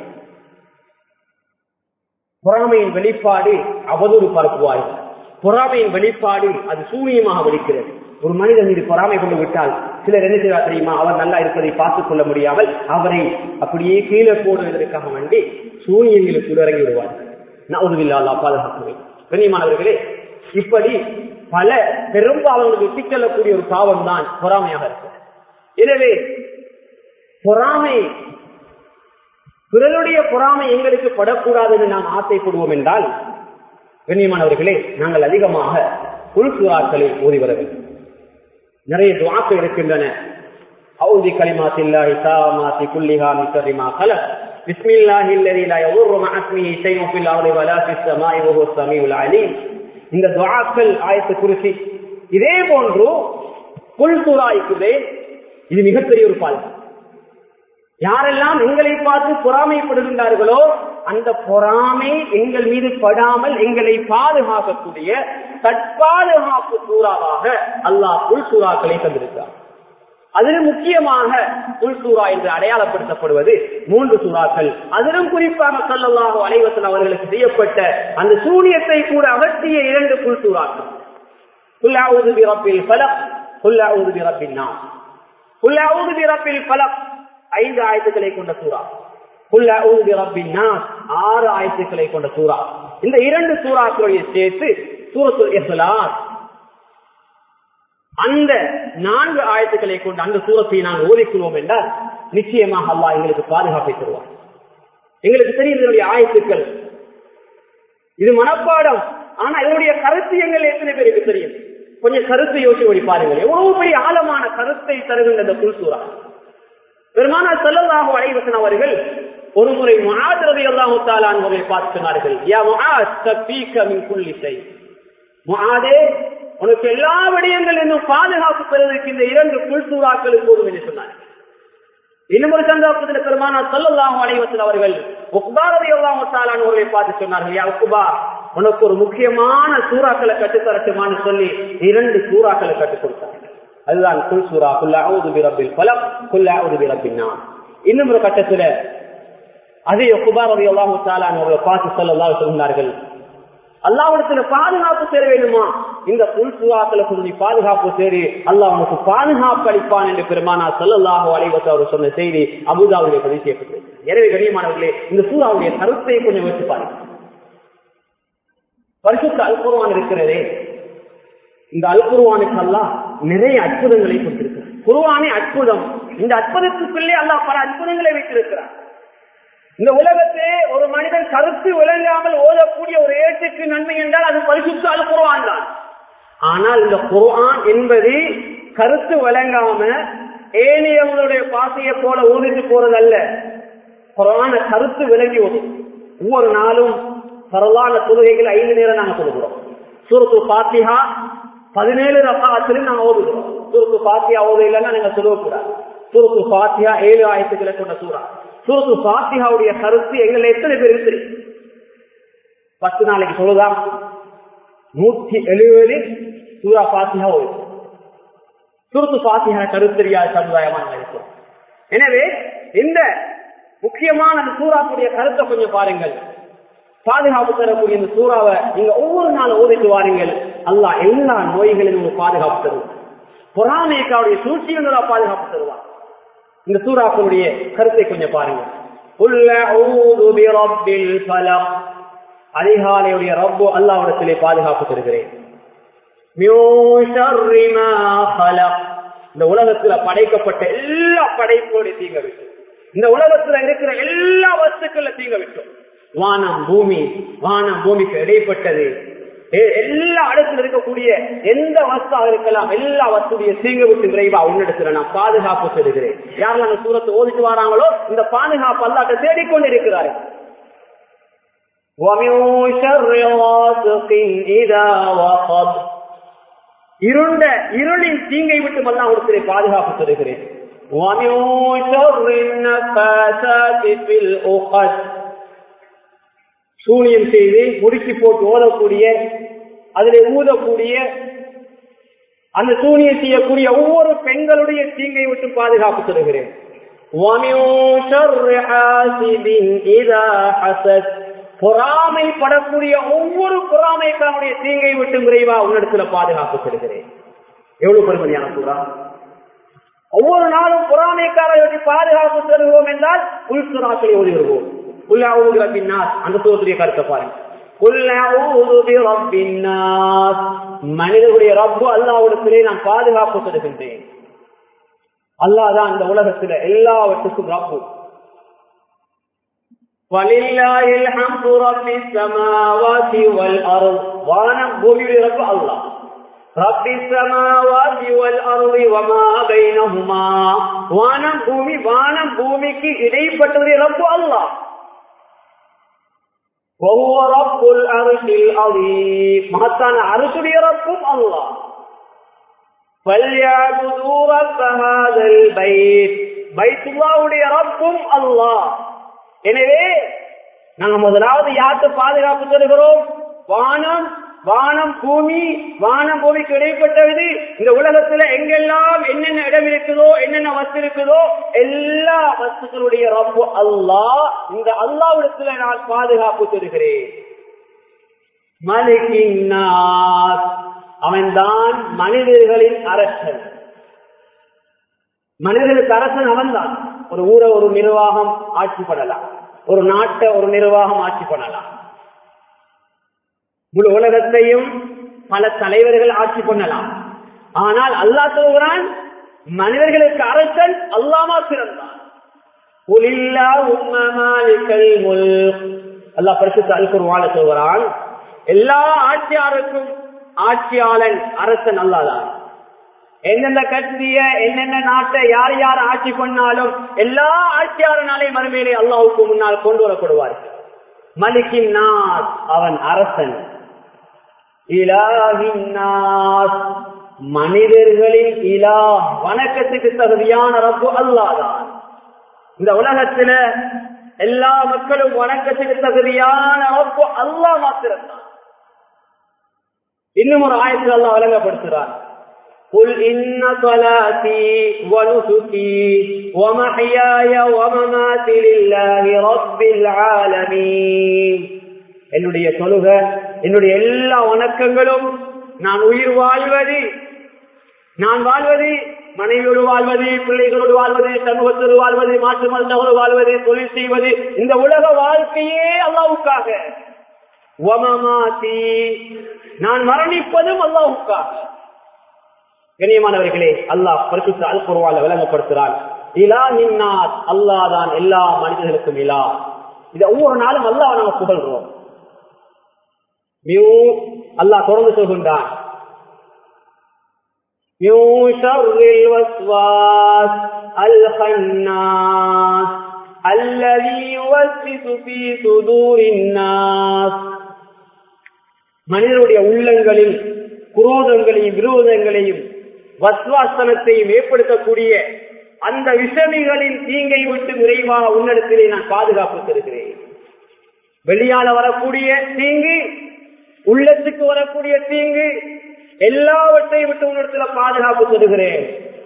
[SPEAKER 1] பொறாமையின் வெளிப்பாடு அவதூறு பரப்புவார்கள் பொறாமையின் வெளிப்பாடு அது சூனியமாக வெடிக்கிறது ஒரு மனிதன் மீது பொறாமை கொண்டு விட்டால் சிலர் என்ன செய்வார் தெரியுமா அவர் நல்லா இருப்பதை பார்த்துக் கொள்ள முடியாமல் அவரை அப்படியே கீழே போடுவதற்காக வேண்டி சூனியங்களுக்கு கூட இறங்கி விடுவார்கள் நான் உதவில்லா பாதுகாப்புவேன் கண்ணியமானவர்களே இப்படி பல பெரும்பாலும் சிக்கல்லக்கூடிய ஒரு பாவம் தான் பொறாமையாக இருக்கு எனவே பொறாமை பிறருடைய பொறாமை எங்களுக்கு படக்கூடாது என்று நாம் ஆசைப்படுவோம் என்றால் கண்ணியமானவர்களே நாங்கள் அதிகமாக உள்சுறாக்களை ஓதி வர வேண்டும் நிறைய துவாக்கள் இருக்கின்றன அவுதி கலிமாத்தில்லாஹி சாமாத்தி குல்லிஹா மிக்கரிமா கல بسم الله الذي لا يضر مع اسمه شيء في الارض ولا في السماء وهو السميع العليم இந்த துவாக்கள் ஆயத்து குறிச்சி இதே போன்று குல் துராய்க்குதே இது மிகப்பெரிய ஒரு பாலம் யாரெல்லாம் எங்களை பார்த்து பொறாமைப்படுகின்றார்களோ அந்த பொறாமை எங்கள் மீது படாமல் எங்களை பாதுகாக்கக்கூடிய தற்பாதுகாப்பு சூறாவாக அல்லாஹ் புல் சூறாக்களை தந்திருக்கிறார் அதில் முக்கியமாக புல் சூறா என்று அடையாளப்படுத்தப்படுவது மூன்று சூறாக்கள் அதிலும் குறிப்பாக சல்லல்லாஹு அலைவசன் அவர்களுக்கு செய்யப்பட்ட அந்த சூனியத்தை கூட அகற்றிய இரண்டு புல் சூறாக்கள் புல்லாவுது பிறப்பில் பலக் புல்லாவுது பிறப்பின் நாம் புல்லாவுது பிறப்பில் பலக் ஐந்து ஆயத்துக்களை கொண்ட சூறா ஆறு ஆயத்துக்களை கொண்ட சூறா இந்த இரண்டு சூறாக்களுடைய சேர்த்து சூரத்துல் இஹ்லாஸ் அந்த நான்கு ஆயத்துக்களை கொண்டு அந்த சூரத்தை நாங்கள் ஓதிக்கொள்வோம் என்றால் நிச்சயமாக அல்லா எங்களுக்கு பாதுகாப்பை தருவார் எங்களுக்கு தெரியும் இதனுடைய ஆயத்துக்கள் இது மனப்பாடம் ஆனா இதனுடைய கருத்து எங்கள் எத்தனை பேருக்கு தெரியும் கொஞ்சம் கருத்தை யோசிச்சு ஓடி பாருங்கள் எவ்வளவு பெரிய ஆழமான கருத்தை தருகின்ற இந்த புல்சூரா பெருமானா செல்லதாக அலைவசன் அவர்கள் ஒரு முறை முகாதிரதி அல்லாஹு தாலான் அவர்களை பார்த்து சொன்னார்கள் யா முகாத் தப்பீக்க மின் புள்ளிசை முகாதே உனக்கு எல்லா விடயங்கள் இன்னும் பாதுகாப்பு பெறுவதற்கு இந்த இரண்டு புல்சூறாக்கள் போதும் என்று சொன்னார்கள் இன்னும் ஒரு சந்தர்ப்பத்தில் பெருமானா சொல்லலாம் அலைவசன் அவர்கள் உக்பாரதி அல்லாஹு தாலான் அவர்களை பார்த்து சொன்னார்கள் யா உக்குபா உனக்கு ஒரு முக்கியமான சூறாக்களை கட்டுத்தரட்டுமான்னு சொல்லி இரண்டு சூறாக்களை கற்றுக் கொடுத்தார்கள் அதுதான் குல் சூரா குல்லா அவுது பிரபில் பலம் குல்லா அவுது பிரபின் நான் இன்னும் ஒரு கட்டத்துல அதே குபார் ரவி அல்லாஹு தாலான் அவர்களை பார்த்து சொல்ல சொன்னார்கள் அல்லாவிடத்துல பாதுகாப்பு சேர வேண்டுமா இந்த புல் சுறாக்களை சொல்லி பாதுகாப்பு சேரி அல்லாஹ் உனக்கு பாதுகாப்பு அளிப்பான் என்று பெருமானா சொல்லல்லாஹோ அலைவச அவர் சொன்ன செய்தி அபுதாவுடைய பதிவு செய்யப்பட்டது எனவே கண்ணியமானவர்களே இந்த சூறாவுடைய கருத்தை கொஞ்சம் வச்சு பாருங்க பரிசுத்த அல்புருவான் இருக்கிறதே இந்த அல்குருவானுக்கு அல்லாஹ் நிறைய அற்புதங்களை கொடுத்திருக்கிறார் குருவானே அற்புதம் இந்த அற்புதத்துக்குள்ளே அல்லாஹ் பல அற்புதங்களை வைத்திருக்கிறார் இந்த உலகத்தே ஒரு மனிதன் கருத்து விளங்காமல் ஓதக்கூடிய ஒரு ஏற்றுக்கு நன்மை என்றால் அது பரிசுத்த அல் குருவான் தான் ஆனால் இந்த குர்ஆன் என்பது கருத்து விளங்காம ஏனையவங்களுடைய பாசையை போல ஓதிட்டு போறதல்ல குரான கருத்து விளங்கி ஓதும் ஒவ்வொரு நாளும் பரவான தொழுகைகள் ஐந்து நேரம் நாங்க சொல்லுகிறோம் சூரத்து பாத்திஹா பதினேழு ரகாத்திலும் நாங்க ஓதுகிறோம் சூரத்து பாத்தியா ஓது இல்லைன்னா நீங்க சொல்லக்கூடாது சூரத்து பாத்தியா ஏழு ஆயிரத்துக்களை கொண்ட சூறா சூரத்து பாத்தியாவுடைய கருத்து எங்களை எத்தனை பேருக்கு தெரியும் பத்து நாளைக்கு சொல்லுதா நூத்தி எழுபது சூரா பாத்தியா ஓது சுருத்து பாத்தியான கருத்தறியாத சமுதாயமா நாங்க இருக்கோம் எனவே இந்த முக்கியமான அந்த சூறாக்குடைய கருத்தை கொஞ்சம் பாருங்கள் பாதுகாப்பு தரக்கூடிய இந்த சூறாவை நீங்க ஒவ்வொரு நாளும் ஓதிட்டு வாருங்கள் அல்லாஹ் எல்லா நோய்களிலும் உங்களுக்கு பாதுகாப்பு தருவார் பொறாமைக்காவுடைய சூழ்ச்சிகளா பாதுகாப்பு தருவார் இந்த சூறாக்களுடைய கருத்தை கொஞ்சம் பாருங்க அதிகாலையுடைய ரப்பு அல்லாவிடத்திலே பாதுகாப்பு தருகிறேன் இந்த உலகத்துல படைக்கப்பட்ட எல்லா படைப்போட தீங்க விட்டோம் இந்த உலகத்துல இருக்கிற எல்லா வஸ்துக்கள தீங்க விட்டோம் வானம் பூமி வானம் பூமிக்கு இடைப்பட்டது எல்லா இடத்துல இருக்கக்கூடிய எந்த வஸ்தாக இருக்கலாம் எல்லா வஸ்துடைய தீங்க விட்டு விரைவா உன்னிடத்துல நான் பாதுகாப்பு தருகிறேன் யாரெல்லாம் அந்த சூரத்தை ஓதிட்டு வராங்களோ இந்த பாதுகாப்பு அல்லாட்ட தேடிக்கொண்டு இருக்கிறார்கள் ومن شر غاسق إذا وقب இருண்ட இருளின் தீங்கை விட்டு எல்லாம் ஒருத்தரை பாதுகாப்பு தருகிறேன் சூனியம் செய்து முடுக்கி போட்டு ஓதக்கூடிய அதிலே ஊதக்கூடிய அந்த சூனிய செய்யக்கூடிய ஒவ்வொரு பெண்களுடைய தீங்கை விட்டு பாதுகாப்பு தருகிறேன் பொறாமைப்படக்கூடிய ஒவ்வொரு பொறாமைக்கானுடைய தீங்கை விட்டு விரைவா உன்னிடத்துல பாதுகாப்பு தருகிறேன் எவ்வளவு பெருமதியான சூறா ஒவ்வொரு நாளும் பொறாமைக்காரை வச்சு பாதுகாப்பு தருவோம் என்றால் உள்சுறாக்களை ஓதி வருவோம் உள்ளாவுகிற பின்னால் அந்த சூரத்துடைய கருத்தை பாருங்க மனிதனுடைய ரப்பு அல்லாவிடத்திலே நான் பாதுகாப்பு தருகின்றேன் அல்லாதான் இந்த உலகத்துல எல்லாவற்றுக்கும் ரப்பு வானம் பூமியுடைய ரப்பு அல்லாஹ் رب السماوات والارض وما بينهما வானம் பூமி வானம் பூமிக்கு இடைப்பட்டவருடைய ரப்பு அல்லாஹ் وهو رب العرش العظيم மகத்தான அரசுடைய ரப்பும் அல்லாஹ் فليعبدوا رب هذا البيت பைத்துல்லாவுடைய ரப்பும் அல்லாஹ் எனவே நாங்க முதலாவது யாருக்கு பாதுகாப்பு தருகிறோம் வானம் வானம் பூமி வானம் பூமிக்கு இடைப்பட்டது இந்த உலகத்துல எங்கெல்லாம் என்னென்ன இடம் இருக்குதோ என்னென்ன வஸ்து இருக்குதோ எல்லா வஸ்துக்களுடைய ரப்பு அல்லாஹ் இந்த அல்லாவிடத்துல நான் பாதுகாப்பு தருகிறேன் மலிகின்னாஸ் அவன்தான் மனிதர்களின் அரசன் மனிதர்களுக்கு அரசன் அவன்தான் ஒரு ஊரை ஒரு நிர்வாகம் ஆட்சி பண்ணலாம் ஒரு நாட்டை ஒரு நிர்வாகம் ஆட்சி பண்ணலாம் முழு உலகத்தையும் பல தலைவர்கள் ஆட்சி பண்ணலாம் ஆனால் அல்லாஹ் சொல்கிறான் மனிதர்களுக்கு அரசன் அல்லாமா சிறந்தான் அல்லாஹ் பரிசுத்த அல்குருவான சொல்கிறான் எல்லா ஆட்சியாருக்கும் ஆட்சியாளன் அரசன் அல்லாதான் எந்தெந்த கட்சிய என்னென்ன நாட்டை யார் யார் ஆட்சி பண்ணாலும் எல்லா ஆட்சியாளனாலே மறுமையிலே அல்லாவுக்கு முன்னால் கொண்டு வரப்படுவார்கள் மலிக்கின் நாஸ் அவன் அரசன் இலாஹின்னாஸ் மனிதர்களின் இலா வணக்கத்துக்கு தகுதியான ரப்பு அல்லாதான் இந்த உலகத்துல எல்லா மக்களும் வணக்கத்துக்கு தகுதியான ரப்பு அல்லா மாத்திரம்தான் இன்னும் ஒரு ஆயத்தில் அல்லா வழங்கப்படுத்துறான் قل إن صلاتي ونسكي ومحياي ومماتي لله رب العالمين என்னுடைய தொழுக என்னுடைய எல்லா வணக்கங்களும் நான் உயிர் வாழ்வது நான் வாழ்வது மனைவியோடு வாழ்வது பிள்ளைகளோடு வாழ்வது சமூகத்தோடு வாழ்வது மாற்று மருந்தோடு வாழ்வது தொழில் செய்வது இந்த உலக வாழ்க்கையே அல்லாவுக்காக நான் மரணிப்பதும் அல்லாவுக்காக கண்ணியமானவர்களே அல்லாஹ் பரிசுத்த அல் குருவால விளங்கப்படுத்துறான் இலா நின்னாத் அல்லாதான் எல்லா மனிதர்களுக்கும் இலா இதை ஒவ்வொரு நாளும் அல்லாஹ் நாம புகழ்றோம் அல்லாஹ் தொடர்ந்து சொல்கின்றான் الذي يوسوس في صدور الناس மனிதனுடைய உள்ளங்களில் குரோதங்களையும் விரோதங்களையும் வஸ்வாசனத்தையும் ஏற்படுத்தக்கூடிய அந்த விஷமிகளின் தீங்கை விட்டு விரைவாக உன்னிடத்திலே நான் பாதுகாப்பு தருகிறேன் வெளியால வரக்கூடிய தீங்கு உள்ளத்துக்கு வரக்கூடிய தீங்கு எல்லாவற்றையும் விட்டு உன்னிடத்துல பாதுகாப்பு தருகிறேன்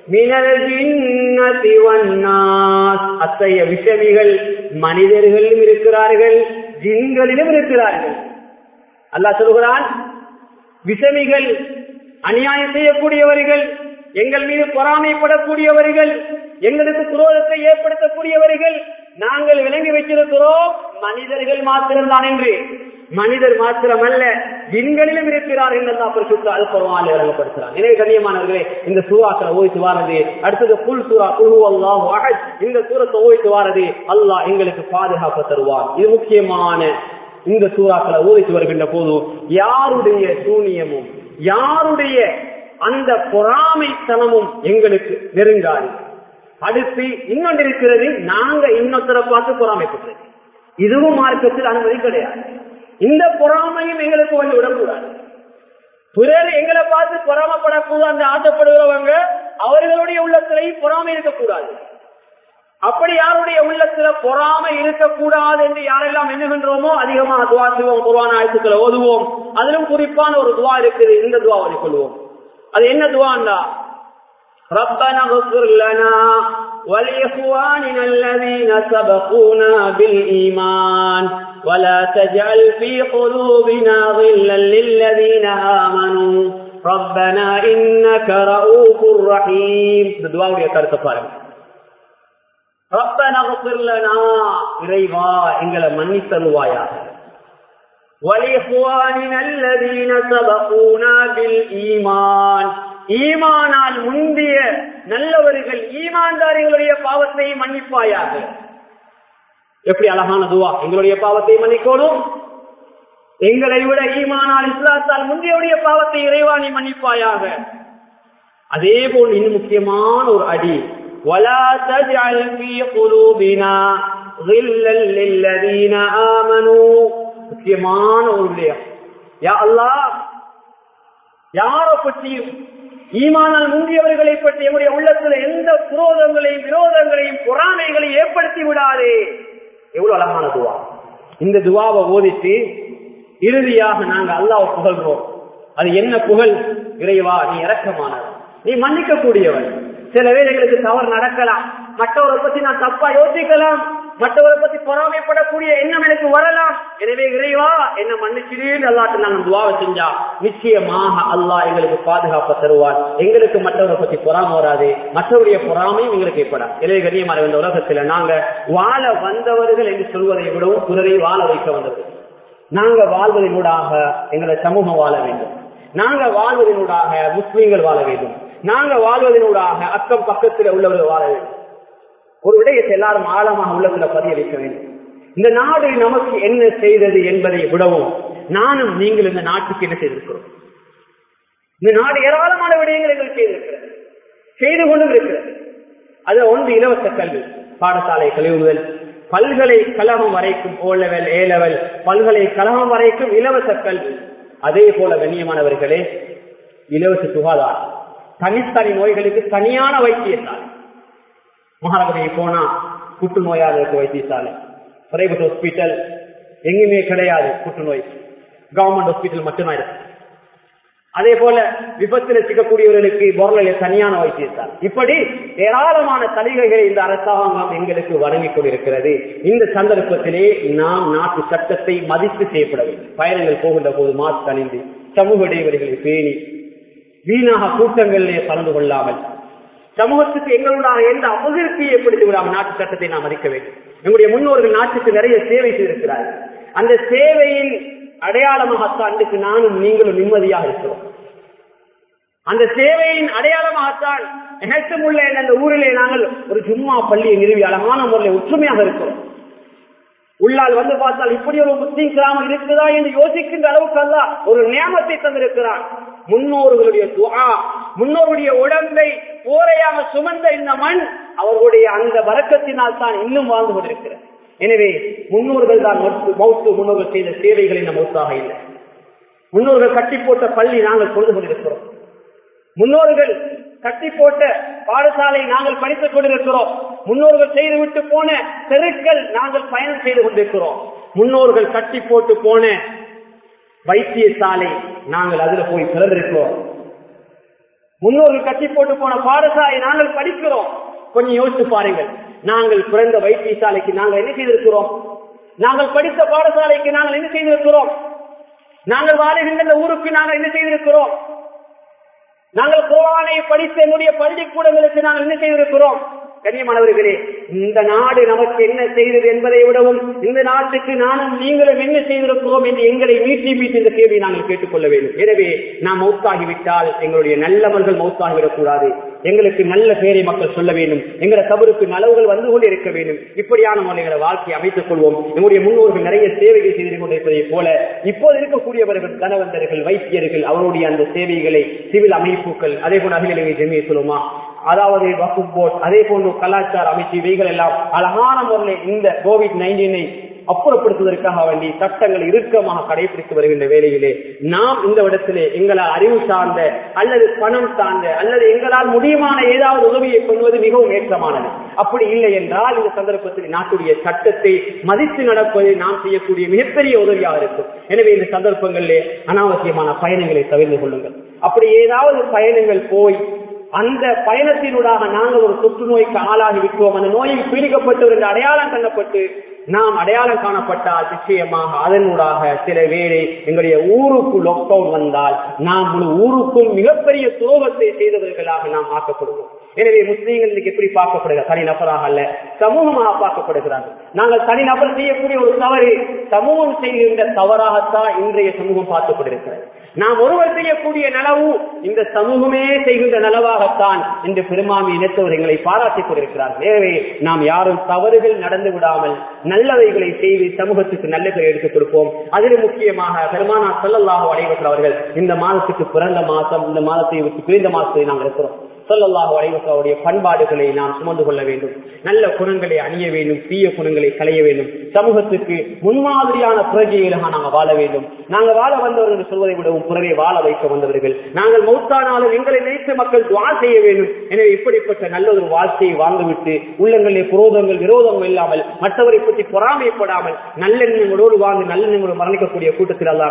[SPEAKER 1] அத்தகைய விஷமிகள் மனிதர்களிலும் இருக்கிறார்கள் ஜின்களிலும் இருக்கிறார்கள் அல்லாஹ் சொல்கிறான் விஷமிகள் அநியாயம் செய்யக்கூடியவர்கள் எங்கள் மீது பொறாமைப்படக்கூடியவர்கள் எங்களுக்கு குரோதத்தை ஏற்படுத்தக்கூடியவர்கள் நாங்கள் விளங்கி வைத்திருக்கிறோம் மனிதர்கள் மாத்திரம்தான் என்று மனிதர் மாத்திரமல்ல விண்களிலும் இருக்கிறார்கள் என்று பரிசுத்த அல்பருவான் வழங்கப்படுத்துறார் எனவே கண்ணியமானவர்களே இந்த சூறாக்களை ஓய்த்து வாரது அடுத்தது புல் சூறா குழு அல்லாஹ் இந்த சூரத்தை ஓய்த்து வாரது அல்லாஹ் எங்களுக்கு பாதுகாப்பு தருவார் இது முக்கியமான இந்த சூறாக்களை ஓதித்து வருகின்ற போது யாருடைய சூனியமும் யாருடைய அந்த பொறாமைத்தனமும் எங்களுக்கு நெருங்காது அடுத்து இன்னொன்று இருக்கிறது நாங்க இன்னொருத்தரை பார்த்து பொறாமைப்பட்டது இதுவும் மார்க்கத்தில் அனுமதி கிடையாது இந்த பொறாமையும் எங்களுக்கு வந்து விடக்கூடாது பிறர் எங்களை பார்த்து பொறாமப்படக்கூடாது அந்த ஆசைப்படுகிறவங்க அவர்களுடைய உள்ளத்திலையும் பொறாமை இருக்கக்கூடாது அப்படி யாருடைய உள்ளத்துல பொறாமை இருக்கக்கூடாது என்று யாரெல்லாம் எண்ணுகின்றோமோ அதிகமாக துவா செய்வோம் குர்வான ஆயத்துக்களை ஓதுவோம் அதிலும் குறிப்பான ஒரு துவா இருக்குது இந்த துவா கொள்வோம் அது என்ன துவாண்டா ربنا اغفر لنا ولإخواننا الذين سبقونا بالإيمان ولا تجعل في قلوبنا غلا للذين آمنوا ربنا إنك رؤوف رحيم الدعاء يكرت فارم ربنا اغفر لنا இறைவா எங்களை மன்னித்தருவாயாக ولإخواننا الذين سبقونا بالإيمان ஈமானால் முந்திய நல்லவர்கள் ஈமான்தாரிகளுடைய பாவத்தை மன்னிப்பாயாக எப்படி அழகான துவா எங்களுடைய பாவத்தை மன்னிக்கணும் எங்களை விட ஈமானால் இஸ்லாத்தால் முந்தையுடைய பாவத்தை இறைவாணி மன்னிப்பாயாக அதே போல் இன்னும் முக்கியமான ஒரு அடி ولا تجعل في قلوبنا غلا للذين آمنوا முக்கியமான ஒரு விடயம் யா அல்லாஹ் யாரை பற்றியும் ஈமானால் முந்தியவர்களை பற்றி நம்முடைய உள்ளத்துல எந்த புரோதங்களையும் விரோதங்களையும் பொறாமைகளையும் ஏற்படுத்தி விடாதே எவ்வளவு அழகான துவா இந்த துவாவை ஓதித்து இறுதியாக நாங்க அல்லாஹ் புகழ்றோம் அது என்ன புகழ் இறைவா நீ இறக்கமானவன் நீ மன்னிக்க கூடியவன் சில வேலைகளுக்கு தவறு நடக்கலாம் மற்றவரை பத்தி நான் தப்பா யோசிக்கலாம் மற்றவரை பத்தி பொறாமைப்படக்கூடிய எண்ணம் எனக்கு வரலாம் எனவே இறைவா என்ன மன்னிச்சிடேன்னு அல்லாட்டு நாங்கள் துவாவை செஞ்சா நிச்சயமாக அல்லாஹ் எங்களுக்கு பாதுகாப்ப தருவார் எங்களுக்கு மற்றவரை பத்தி பொறாம வராது மற்றவருடைய பொறாமையும் எங்களுக்கு ஏற்படாது எனவே கண்ணியமான இந்த உலகத்துல நாங்க வாழ வந்தவர்கள் என்று சொல்வதை விடவும் பிறரை வாழ வைக்க வந்தது நாங்க வாழ்வதனூடாக எங்களை சமூகம் வாழ வேண்டும் நாங்க வாழ்வதனூடாக முஸ்லீம்கள் வாழ வேண்டும் நாங்க வாழ்வதனூடாக அக்கம் பக்கத்தில் உள்ளவர்கள் வாழ வேண்டும் ஒரு விடயத்தை எல்லாரும் ஆழமாக உள்ளத்துல பதிய வைக்க வேண்டும் இந்த நாடு நமக்கு என்ன செய்தது என்பதை விடவும் நானும் நீங்கள் இந்த நாட்டுக்கு என்ன செய்திருக்கிறோம் இந்த நாடு ஏராளமான விடயங்கள் எங்களுக்கு செய்திருக்கிறது செய்து கொண்டும் இருக்கிறது அது ஒன்று இலவச கல்வி பாடசாலை கழிவுகள் பல்கலைக்கழகம் வரைக்கும் ஓ லெவல் ஏ லெவல் பல்கலைக்கழகம் வரைக்கும் இலவச கல்வி அதே போல கண்ணியமானவர்களே இலவச சுகாதாரம் தனித்தனி நோய்களுக்கு தனியான வைத்தியசாலை மகாநகரிக்கு போனா புற்றுநோயாளருக்கு வைத்தியசாலை பிரைவேட் ஹாஸ்பிட்டல் எங்குமே கிடையாது புற்றுநோய் கவர்மெண்ட் ஹாஸ்பிட்டல் மட்டும்தான் இருக்கு அதே போல விபத்தில் சிக்கக்கூடியவர்களுக்கு பொருளில தனியான வைத்தியசாலை இப்படி ஏராளமான சலுகைகளை இந்த அரசாங்கம் எங்களுக்கு வழங்கிக் கொண்டிருக்கிறது இந்த சந்தர்ப்பத்திலே நாம் நாட்டு சட்டத்தை மதித்து செய்யப்பட வேண்டும் பயணங்கள் போகின்ற போது மாஸ்க் அணிந்து சமூக இடைவெளிகளை பேணி வீணாக கூட்டங்களிலே கலந்து கொள்ளாமல் சமூகத்துக்கு எங்களுடைய எந்த அபகிருத்தியை ஏற்படுத்தி விடாமல் நாட்டு சட்டத்தை நாம் மதிக்க வேண்டும் எங்களுடைய முன்னோர்கள் நாட்டுக்கு நிறைய சேவை செய்திருக்கிறார்கள் அந்த சேவையின் அடையாளமாகத்தான் இன்றைக்கு நானும் நீங்களும் நிம்மதியாக இருக்கிறோம் அந்த சேவையின் அடையாளமாகத்தான் எனக்கும் உள்ள அந்த ஊரிலே நாங்கள் ஒரு ஜும்மா பள்ளியை நிறுவி அழகான முறையில் ஒற்றுமையாக இருக்கிறோம் உள்ளால் வந்து பார்த்தால் இப்படி ஒரு முஸ்லீம் கிராமம் இருக்குதா என்று யோசிக்கின்ற அளவுக்கு அல்ல ஒரு நியமத்தை தந்திருக்கிறான் முன்னோர்களுடைய துவா முன்னோருடைய உடம்பை போரையாக சுமந்த இந்த மண் அவர்களுடைய அந்த வரக்கத்தினால் தான் இன்னும் வாழ்ந்து கொண்டிருக்கிறது எனவே முன்னோர்கள் தான் மௌத்து முன்னோர்கள் செய்த சேவைகள் இந்த மௌத்தாக இல்லை முன்னோர்கள் கட்டி போட்ட பள்ளி நாங்கள் பொழுது கொண்டிருக்கிறோம் முன்னோர்கள் கட்டி போட்ட பாடசாலை நாங்கள் படித்துக் கொண்டிருக்கிறோம் முன்னோர்கள் செய்துவிட்டு போன தெருக்கள் நாங்கள் பயணம் செய்து கொண்டிருக்கிறோம் முன்னோர்கள் கட்டி போட்டு போன வைத்தியசாலை நாங்கள் அதுல போய் பிறந்திருக்கிறோம் முன்னோர்கள் கட்டி போட்டு போன பாடசாலை நாங்கள் படிக்கிறோம் கொஞ்சம் யோசித்து பாருங்கள் நாங்கள் பிறந்த வைத்தியசாலைக்கு நாங்கள் என்ன செய்திருக்கிறோம் நாங்கள் படித்த பாடசாலைக்கு நாங்கள் என்ன செய்திருக்கிறோம் நாங்கள் வாழுகின்ற இந்த ஊருக்கு நாங்கள் என்ன செய்திருக்கிறோம் நாங்கள் குரானை படித்த என்னுடைய பள்ளிக்கூடங்களுக்கு நாங்கள் என்ன செய்திருக்கிறோம் கண்ணியமானவர்களே இந்த நாடு நமக்கு என்ன செய்தது என்பதை விடவும் இந்த நாட்டுக்கு நானும் நீங்களும் என்ன செய்திருக்கிறோம் என்று எங்களை மீட்டி மீட்டி இந்த கேள்வியை நாங்கள் கேட்டுக்கொள்ள வேண்டும் எனவே நாம் மௌத்தாகிவிட்டால் எங்களுடைய நல்லவர்கள் மௌத்தாகிவிடக்கூடாது எங்களுக்கு நல்ல பேரை மக்கள் சொல்ல வேண்டும் எங்களை கபருக்கு நலவுகள் வந்து கொண்டு இருக்க வேண்டும் இப்படியான முறைகளை வாழ்க்கை அமைத்துக் கொள்வோம் நம்முடைய முன்னோர்கள் நிறைய சேவைகள் செய்து கொண்டிருப்பதை போல இப்போது இருக்கக்கூடியவர்கள் கணவந்தர்கள் வைத்தியர்கள் அவருடைய அந்த சேவைகளை சிவில் அமைப்புகள் அதே போல அகில இலங்கை ஜெமியை சொல்லுமா அதாவது வகுப்பு போர்ட் அதே போன்று கலாச்சார அமைச்சு இவைகள் எல்லாம் அழகான முறையில் இந்த கோவிட் நைன்டீனை அப்புறப்படுத்துவதற்காக வேண்டி சட்டங்களை இறுக்கமாக கடைபிடித்து வருகின்ற வேளையிலே நாம் இந்த இடத்திலே எங்களால் அறிவு சார்ந்த அல்லது பணம் சார்ந்த அல்லது எங்களால் முடியுமான ஏதாவது உதவியை கொள்வது மிகவும் ஏற்றமானது அப்படி இல்லை என்றால் இந்த சந்தர்ப்பத்தில் நாட்டுடைய சட்டத்தை மதித்து நடப்பது நாம் செய்யக்கூடிய மிகப்பெரிய உதவியாக இருக்கும் எனவே இந்த சந்தர்ப்பங்களிலே அனாவசியமான பயணங்களை தவிர்த்து கொள்ளுங்கள் அப்படி ஏதாவது பயணங்கள் போய் அந்த பயணத்தினூடாக நாங்கள் ஒரு தொற்று நோய்க்கு ஆளாகி விட்டோம் அந்த நோயில் பீடிக்கப்பட்டவர் என்று அடையாளம் கண்ணப்பட்டு நாம் அடையாளம் காணப்பட்டால் நிச்சயமாக அதனூடாக சில வேளை எங்களுடைய ஊருக்கு லாக்டவுன் வந்தால் நாம் முழு ஊருக்கும் மிகப்பெரிய துரோகத்தை செய்தவர்களாக நாம் ஆக்கப்படுவோம் எனவே முஸ்லீம்கள் இன்னைக்கு எப்படி பார்க்கப்படுகிறார் தனிநபராக அல்ல சமூகமாக பார்க்கப்படுகிறார்கள் நாங்கள் தனிநபர் செய்யக்கூடிய ஒரு தவறு சமூகம் செய்கின்ற தவறாகத்தான் இன்றைய சமூகம் பார்க்கப்படுகிறது நாம் ஒருவர் செய்யக்கூடிய நலவு இந்த சமூகமே செய்கின்ற நலவாகத்தான் இந்த பெருமாமி இனத்தவர் எங்களை பாராட்டிக் கொண்டிருக்கிறார்கள் எனவே நாம் யாரும் தவறுகள் நடந்து விடாமல் நல்லவைகளை செய்து சமூகத்துக்கு நல்ல பெயர் எடுத்துக் கொடுப்போம் அதில் முக்கியமாக பெருமானா செல்லல்லாக அடைவர்கள் அவர்கள் இந்த மாதத்துக்கு பிறந்த மாதம் இந்த மாதத்தை விட்டு பிரிந்த மாதத்தை நாம் இருக்கிறோம் சொல்லல்லாஹு அலைவசாவுடைய பண்பாடுகளை நாம் சுமந்து கொள்ள வேண்டும் நல்ல குணங்களை அணிய வேண்டும் தீய குணங்களை களைய வேண்டும் சமூகத்துக்கு முன்மாதிரியான பிரஜைகளாக நாங்கள் வாழ வேண்டும் நாங்கள் வாழ வந்தவர்கள் என்று சொல்வதை விடவும் பிறரை வாழ வைக்க வந்தவர்கள் நாங்கள் மௌத்தானாலும் எங்களை நினைத்து மக்கள் துவா செய்ய வேண்டும் எனவே இப்படிப்பட்ட நல்ல ஒரு வாழ்க்கையை வாழ்ந்துவிட்டு உள்ளங்களிலே புரோதங்கள் விரோதங்கள் இல்லாமல் மற்றவரை பற்றி பொறாமைப்படாமல் நல்லெண்ணங்களோடு வாழ்ந்து நல்லெண்ணங்களோடு மரணிக்கக்கூடிய கூட்டத்தில் அல்ல